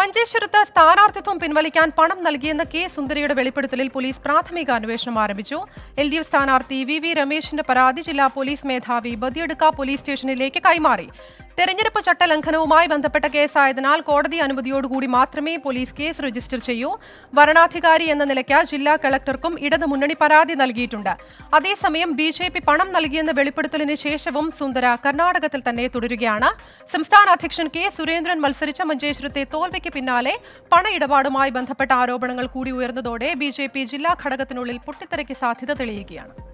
മഞ്ചേശ്വരത്ത് സ്ഥാനാർത്ഥിത്വം പിൻവലിക്കാൻ പണം നൽകിയെന്ന കെ സുന്ദരിയുടെ വെളിപ്പെടുത്തലിൽ പോലീസ് പ്രാഥമിക അന്വേഷണം ആരംഭിച്ചു എൽ ഡി എഫ് സ്ഥാനാർത്ഥി വി വി രമേശിന്റെ പരാതി ജില്ലാ പോലീസ് മേധാവി ബദിയടുക്ക പോലീസ് സ്റ്റേഷനിലേക്ക് കൈമാറി തെരഞ്ഞെടുപ്പ് ചട്ടലംഘനവുമായി ബന്ധപ്പെട്ട കേസായതിനാൽ കോടതി അനുമതിയോടുകൂടി മാത്രമേ പോലീസ് കേസ് രജിസ്റ്റർ ചെയ്യൂ വരണാധികാരി എന്ന നിലയ്ക്ക് ജില്ലാ കളക്ടർക്കും ഇടതു മുന്നണി പരാതി നൽകിയിട്ടുണ്ട് അതേസമയം ബി ജെ പി പണം നൽകിയെന്ന വെളിപ്പെടുത്തലിന് ശേഷവും സുന്ദര കർണാടകത്തിൽ തന്നെ തുടരുകയാണ് സംസ്ഥാന അധ്യക്ഷൻ കെ സുരേന്ദ്രൻ മത്സരിച്ച മഞ്ചേശ്വരത്തെ തോൽവിക്ക് പിന്നാലെ പണ ഇടപാടുമായി ബന്ധപ്പെട്ട ആരോപണങ്ങൾ കൂടി ഉയർന്നതോടെ ബി ജില്ലാ ഘടകത്തിനുള്ളിൽ പൊട്ടിത്തെറിക്ക് സാധ്യത തെളിയുകയാണ്